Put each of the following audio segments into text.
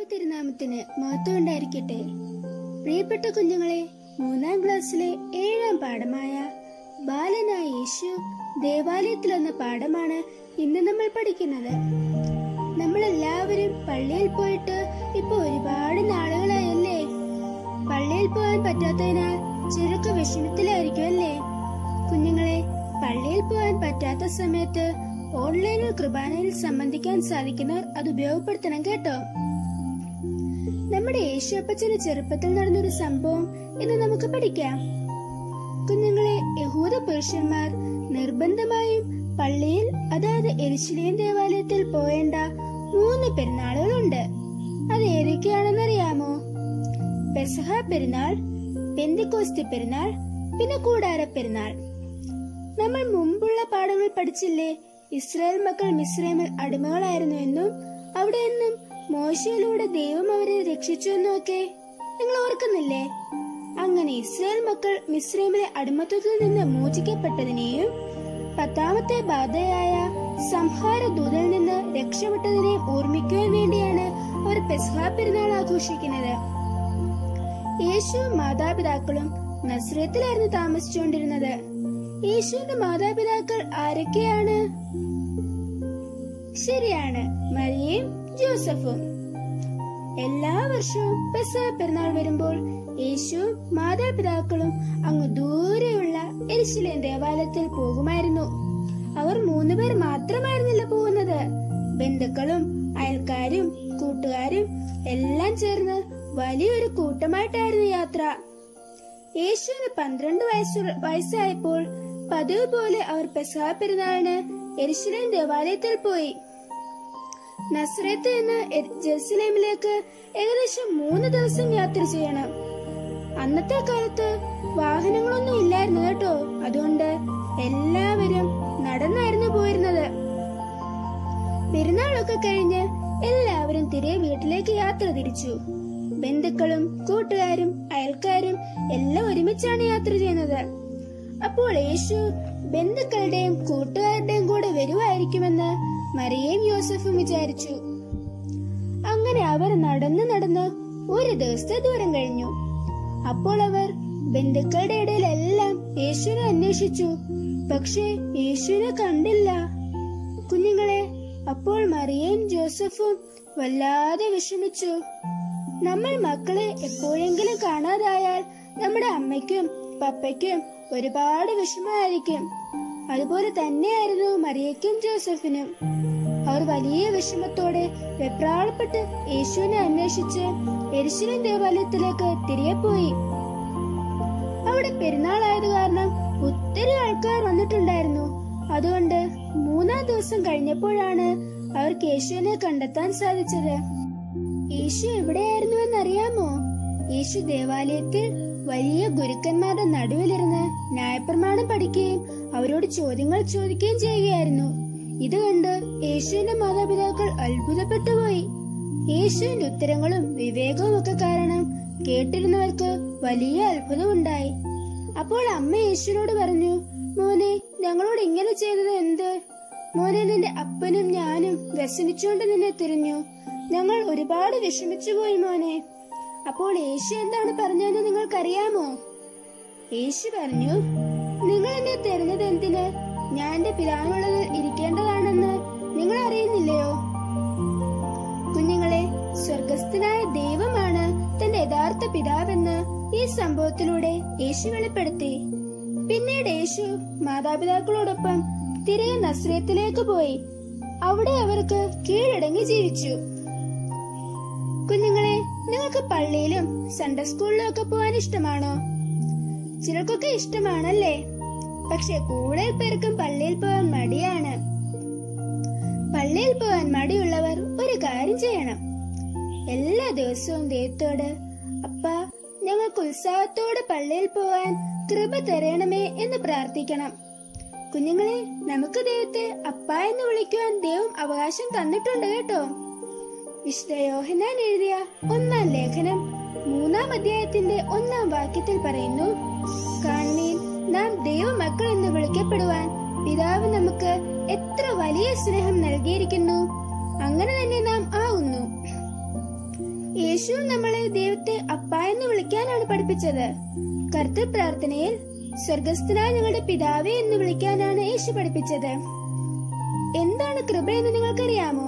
തിരുനാമത്തിന് മഹത്വം ഉണ്ടായിരിക്കട്ടെ പ്രിയപ്പെട്ട കുഞ്ഞുങ്ങളെ മൂന്നാം ക്ലാസ്സിലെ ഏഴാം പാഠമായ ബാലനായ യേശു ദേവാലയത്തിൽ എന്ന പാഠമാണ് ഇന്ന് നമ്മൾ പഠിക്കുന്നത് നമ്മൾ എല്ലാവരും പള്ളിയിൽ പോയിട്ട് ഇപ്പൊ ഒരുപാട് നാളുകളായല്ലേ പള്ളിയിൽ പോകാൻ പറ്റാത്തതിനാൽ ചിലർക്ക് വിഷമത്തിലായിരിക്കും അല്ലേ കുഞ്ഞുങ്ങളെ പള്ളിയിൽ പോകാൻ പറ്റാത്ത സമയത്ത് ഓൺലൈനിൽ കുർബാനയിൽ സംബന്ധിക്കാൻ സാധിക്കുന്നവർ അത് ഉപയോഗപ്പെടുത്തണം കേട്ടോ നമ്മുടെ യേശുപ്പച്ചന് ചെറുപ്പത്തിൽ നടന്നൊരു സംഭവം ഇന്ന് നമുക്ക് പഠിക്കാം കുഞ്ഞുങ്ങളെ യഹൂദ പുരുഷന്മാർ നിർബന്ധമായും പള്ളിയിൽ അതായത് എരിശിലേം ദേവാലയത്തിൽ പോയേണ്ട മൂന്ന് പെരുന്നാളുകളുണ്ട് അത് ഏതൊക്കെയാണെന്നറിയാമോ പെസഹ പെരുന്നാൾ പെന്തിക്കോസ്തി പെരുന്നാൾ പിന്നെ കൂടാര പെരുന്നാൾ നമ്മൾ മുമ്പുള്ള പാഠങ്ങൾ പഠിച്ചില്ലേ ഇസ്രായേൽ മക്കൾ മിസ്രൈമിൽ അടിമകളായിരുന്നു എന്നും അവിടെ നിന്നും മോശയിലൂടെ ദൈവം അവരെ രക്ഷിച്ചു എന്നും ഒക്കെ നിങ്ങൾ ഓർക്കുന്നില്ലേ അങ്ങനെ ഇസ്രായേൽ മക്കൾ മിസ്രൈമിലെ അടിമത്വത്തിൽ നിന്ന് മോചിക്കപ്പെട്ടതിനെയും പത്താമത്തെ ബാധയായ സംഹാര ദൂതിൽ നിന്ന് രക്ഷപ്പെട്ടതിനെയും ഓർമ്മിക്കുവാൻ വേണ്ടിയാണ് അവർ പെസഹ പെരുന്നാൾ ആഘോഷിക്കുന്നത് യേശുവും മാതാപിതാക്കളും നസ്രത്തിലായിരുന്നു താമസിച്ചുകൊണ്ടിരുന്നത് യേശുവിന്റെ മാതാപിതാക്കൾ ആരൊക്കെയാണ് ശരിയാണ് മരിയയും ജോസഫും എല്ലാ വർഷവും പെസഹ പെരുന്നാൾ വരുമ്പോൾ യേശുവും മാതാപിതാക്കളും അങ്ങ് ദൂരെയുള്ള എരിശിലേം ദേവാലയത്തിൽ പോകുമായിരുന്നു അവർ മൂന്നുപേർ മാത്രമായിരുന്നില്ല പോകുന്നത് ബന്ധുക്കളും അയൽക്കാരും കൂട്ടുകാരും എല്ലാം ചേർന്ന് വലിയൊരു കൂട്ടമായിട്ടായിരുന്നു യാത്ര യേശുവിന് പന്ത്രണ്ട് വയസ്സു വയസ്സായപ്പോൾ പതിവ് പോലെ അവർ പെസഹ പെരുന്നാളിന് എരിശിലേം ദേവാലയത്തിൽ പോയി നസ്രത്ത് നിന്ന് എ- ജെറുസലേമിലേക്ക് ഏകദേശം മൂന്ന് ദിവസം യാത്ര ചെയ്യണം അന്നത്തെ കാലത്ത് വാഹനങ്ങളൊന്നും ഇല്ലായിരുന്നു കേട്ടോ അതുകൊണ്ട് എല്ലാവരും നടന്നായിരുന്നു പോയിരുന്നത് പെരുന്നാളൊക്കെ കഴിഞ്ഞ് എല്ലാവരും തിരികെ വീട്ടിലേക്ക് യാത്ര തിരിച്ചു ബന്ധുക്കളും കൂട്ടുകാരും അയൽക്കാരും എല്ലാം ഒരുമിച്ചാണ് യാത്ര ചെയ്യുന്നത് അപ്പോൾ യേശു ബന്ധുക്കളുടെയും കൂട്ടുകാരുടെയും കൂടെ വരുമായിരിക്കുമെന്ന് മറിയയും യോസഫും വിചാരിച്ചു അങ്ങനെ അവർ നടന്ന് നടന്ന് ഒരു ദിവസത്തെ ദൂരം കഴിഞ്ഞു അപ്പോൾ അവർ ബന്ധുക്കളുടെ ഇടയിലെല്ലാം യേശുവിനെ അന്വേഷിച്ചു പക്ഷേ യേശുവിനെ കണ്ടില്ല കുഞ്ഞുങ്ങളെ അപ്പോൾ മറിയയും ജോസഫും വല്ലാതെ വിഷമിച്ചു നമ്മൾ മക്കളെ എപ്പോഴെങ്കിലും കാണാതായാൽ നമ്മുടെ അമ്മയ്ക്കും പപ്പയ്ക്കും ഒരുപാട് വിഷമമായിരിക്കും അതുപോലെ തന്നെയായിരുന്നു മറിയയ്ക്കും ജോസഫിനും അവർ വലിയ വിഷമത്തോടെ വെപ്രാളപ്പെട്ട് യേശുവിനെ അന്വേഷിച്ച് എരിശിലം ദേവാലയത്തിലേക്ക് തിരികെ പോയി അവിടെ പെരുന്നാളായത് കാരണം ഒത്തിരി ആൾക്കാർ വന്നിട്ടുണ്ടായിരുന്നു അതുകൊണ്ട് മൂന്നാം ദിവസം കഴിഞ്ഞപ്പോഴാണ് അവർക്ക് യേശുവിനെ കണ്ടെത്താൻ സാധിച്ചത് യേശു എവിടെയായിരുന്നു എന്നറിയാമോ യേശു ദേവാലയത്തിൽ വലിയ ഗുരുക്കന്മാരുടെ നടുവിലിരുന്ന് ന്യായപ്രമാണം പഠിക്കുകയും അവരോട് ചോദ്യങ്ങൾ ചോദിക്കുകയും ചെയ്യുകയായിരുന്നു ഇത് കണ്ട് യേശുവിന്റെ മാതാപിതാക്കൾ അത്ഭുതപ്പെട്ടു പോയി യേശുവിന്റെ ഉത്തരങ്ങളും വിവേകവും ഒക്കെ കാരണം കേട്ടിരുന്നവർക്ക് വലിയ അത്ഭുതമുണ്ടായി അപ്പോൾ അമ്മ യേശുവിനോട് പറഞ്ഞു മോനെ ഞങ്ങളോട് ഇങ്ങനെ ചെയ്തത് എന്ത് മോനെ നിന്റെ അപ്പനും ഞാനും വ്യസനിച്ചുകൊണ്ട് നിന്നെ തിരിഞ്ഞു ഞങ്ങൾ ഒരുപാട് വിഷമിച്ചു പോയി മോനെ അപ്പോൾ യേശു എന്താണ് പറഞ്ഞതെന്ന് നിങ്ങൾക്കറിയാമോ യേശു പറഞ്ഞു നിങ്ങൾ എന്നെ തെരഞ്ഞത് എന്തിന് ഞാൻ എന്റെ പിതാവിനുള്ളതിൽ ഇരിക്കേണ്ടതാണെന്ന് നിങ്ങൾ അറിയുന്നില്ലയോ കുഞ്ഞുങ്ങളെ സ്വർഗസ്ഥനായ ദൈവമാണ് തന്റെ യഥാർത്ഥ പിതാവെന്ന് ഈ സംഭവത്തിലൂടെ യേശു വെളിപ്പെടുത്തി പിന്നീട് യേശു മാതാപിതാക്കളോടൊപ്പം തിരികെ നസ്രയത്തിലേക്ക് പോയി അവിടെ അവർക്ക് കീഴടങ്ങി ജീവിച്ചു കുഞ്ഞുങ്ങളെ നിങ്ങൾക്ക് പള്ളിയിലും സൺഡേ സ്കൂളിലും ഒക്കെ പോകാൻ ഇഷ്ടമാണോ ചിലർക്കൊക്കെ ഇഷ്ടമാണല്ലേ പക്ഷെ കൂടുതൽ പേർക്കും പള്ളിയിൽ പോകാൻ മടിയാണ് പള്ളിയിൽ പോകാൻ മടിയുള്ളവർ ഒരു കാര്യം ചെയ്യണം എല്ലാ ദിവസവും ദൈവത്തോട് അപ്പ ഞങ്ങൾക്ക് ഉത്സാഹത്തോടെ പള്ളിയിൽ പോകാൻ കൃപ തരണമേ എന്ന് പ്രാർത്ഥിക്കണം കുഞ്ഞുങ്ങളെ നമുക്ക് ദൈവത്തെ അപ്പ എന്ന് വിളിക്കുവാൻ ദൈവം അവകാശം തന്നിട്ടുണ്ട് കേട്ടോ വിശുദ്ധ യോഹനാൻ എഴുതിയ ഒന്നാം ലേഖനം മൂന്നാം അധ്യായത്തിന്റെ ഒന്നാം വാക്യത്തിൽ പറയുന്നു കാണുമീൻ നാം ദൈവമക്കൾ എന്ന് വിളിക്കപ്പെടുവാൻ പിതാവ് നമുക്ക് എത്ര വലിയ സ്നേഹം നൽകിയിരിക്കുന്നു അങ്ങനെ തന്നെ നാം ആവുന്നു യേശു നമ്മളെ ദൈവത്തെ അപ്പ എന്ന് വിളിക്കാനാണ് പഠിപ്പിച്ചത് കർത്തൃ പ്രാർത്ഥനയിൽ സ്വർഗസ്ഥനായ ഞങ്ങളുടെ പിതാവേ എന്ന് വിളിക്കാനാണ് യേശു പഠിപ്പിച്ചത് എന്താണ് കൃപ എന്ന് നിങ്ങൾക്കറിയാമോ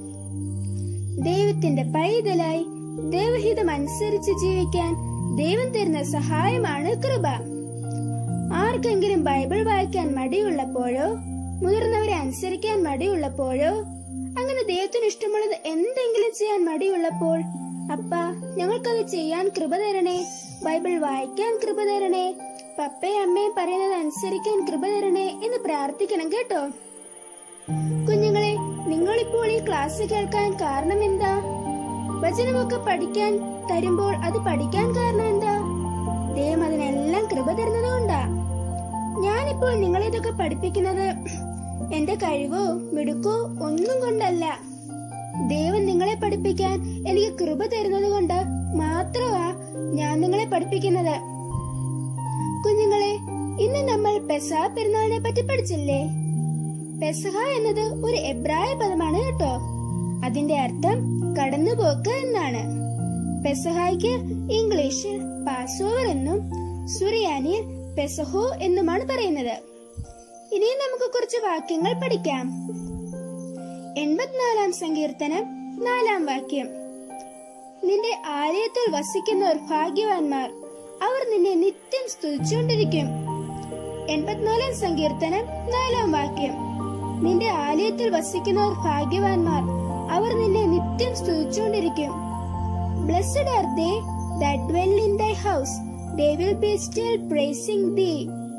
ദൈവത്തിന്റെ പൈതലായി ദൈവഹിതം അനുസരിച്ച് ജീവിക്കാൻ ദൈവം തരുന്ന സഹായമാണ് കൃപ ആർക്കെങ്കിലും ബൈബിൾ വായിക്കാൻ മടിയുള്ളപ്പോഴോ മുതിർന്നവരെ അനുസരിക്കാൻ മടിയുള്ളപ്പോഴോ അങ്ങനെ ദൈവത്തിന് ഇഷ്ടമുള്ളത് എന്തെങ്കിലും ചെയ്യാൻ മടിയുള്ളപ്പോൾ അപ്പ ഞങ്ങൾക്കത് ചെയ്യാൻ കൃപ തരണേ ബൈബിൾ വായിക്കാൻ കൃപ തരണേ പപ്പയും അമ്മയും പറയുന്നത് അനുസരിക്കാൻ കൃപ തരണേ എന്ന് പ്രാർത്ഥിക്കണം കേട്ടോ കുഞ്ഞുങ്ങളെ നിങ്ങളിപ്പോൾ ഈ ക്ലാസ് കേൾക്കാൻ കാരണം എന്താ വചനമൊക്കെ പഠിക്കാൻ തരുമ്പോൾ അത് പഠിക്കാൻ കാരണം എന്താ ദൈവം അതിനെല്ലാം കൃപ തരുന്നത് കൊണ്ടാ ഞാനിപ്പോൾ നിങ്ങളെ ഇതൊക്കെ പഠിപ്പിക്കുന്നത് എന്റെ കഴിവോ മിടുക്കോ ഒന്നും കൊണ്ടല്ല ദൈവം നിങ്ങളെ പഠിപ്പിക്കാൻ എനിക്ക് കൃപ തരുന്നത് കൊണ്ട് മാത്രമാ ഞാൻ നിങ്ങളെ പഠിപ്പിക്കുന്നത് കുഞ്ഞുങ്ങളെ ഇന്ന് നമ്മൾ പെസഹ പെരുന്നാളിനെ പറ്റി പഠിച്ചില്ലേ പെസഹ എന്നത് ഒരു എബ്രായ പദമാണ് കേട്ടോ അതിന്റെ അർത്ഥം കടന്നുപോക്ക് എന്നാണ് പെസഹായ്ക്ക് ഇംഗ്ലീഷിൽ പാസോവർ എന്നും സുറിയാനിയിൽ പെസഹോ എന്നുമാണ് പറയുന്നത് ഇനിയും നമുക്ക് കുറച്ച് വാക്യങ്ങൾ പഠിക്കാം എൺപത്തിനാലാം സങ്കീർത്തനം നാലാം വാക്യം നിന്റെ ആലയത്തിൽ വസിക്കുന്നവർ ഭാഗ്യവാന്മാർ അവർ നിന്നെ നിത്യം സ്തുതിച്ചുകൊണ്ടിരിക്കും എൺപത്തിനാലാം സങ്കീർത്തനം നാലാം വാക്യം നിന്റെ ആലയത്തിൽ വസിക്കുന്നവർ ഭാഗ്യവാന്മാർ അവർ നിന്നെ നിത്യം സ്തുതിച്ചുകൊണ്ടിരിക്കും blessed are they that dwell in thy house they will be still praising thee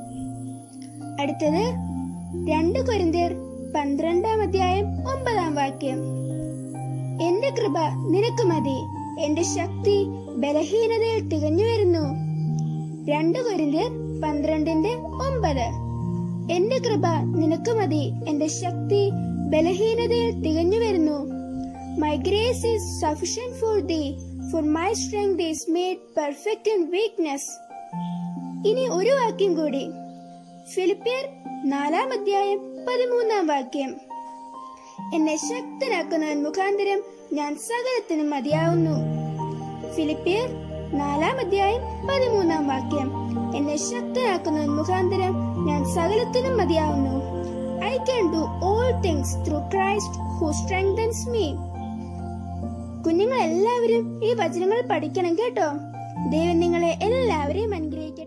അടുത്തത് രണ്ട് കൊരിന്തിയർ പന്ത്രണ്ടാം അധ്യായം ഒമ്പതാം വാക്യം എന്റെ കൃപ നിനക്ക് മതി എന്റെ ശക്തി ബലഹീനതയിൽ തികഞ്ഞു വരുന്നു രണ്ട് കൊരിന്തിയർ പന്ത്രണ്ടിന്റെ ഒമ്പത് എന്റെ കൃപ നിനക്ക് മതി എന്റെ ശക്തി ബലഹീനതയിൽ തികഞ്ഞു വരുന്നു my grace is sufficient for thee for my strength is made perfect in weakness ഇനി ഒരു വാക്യം കൂടി ഫിലിപ്പിയർ നാലാം അധ്യായം പതിമൂന്നാം വാക്യം എന്നെ ശക്തനാക്കുന്നവൻ മുഖാന്തരം ഞാൻ സകലത്തിനും മതിയാവുന്നു ഫിലിപ്പിയർ നാലാം അധ്യായം പതിമൂന്നാം വാക്യം എന്നെ ശക്തനാക്കുന്നവൻ മുഖാന്തരം ഞാൻ സകലത്തിനും മതിയാവുന്നു I can do all things through Christ who strengthens me കുഞ്ഞുങ്ങൾ എല്ലാവരും ഈ വചനങ്ങൾ പഠിക്കണം കേട്ടോ ദൈവം നിങ്ങളെ എല്ലാവരെയും അനുഗ്രഹിക്കട്ടെ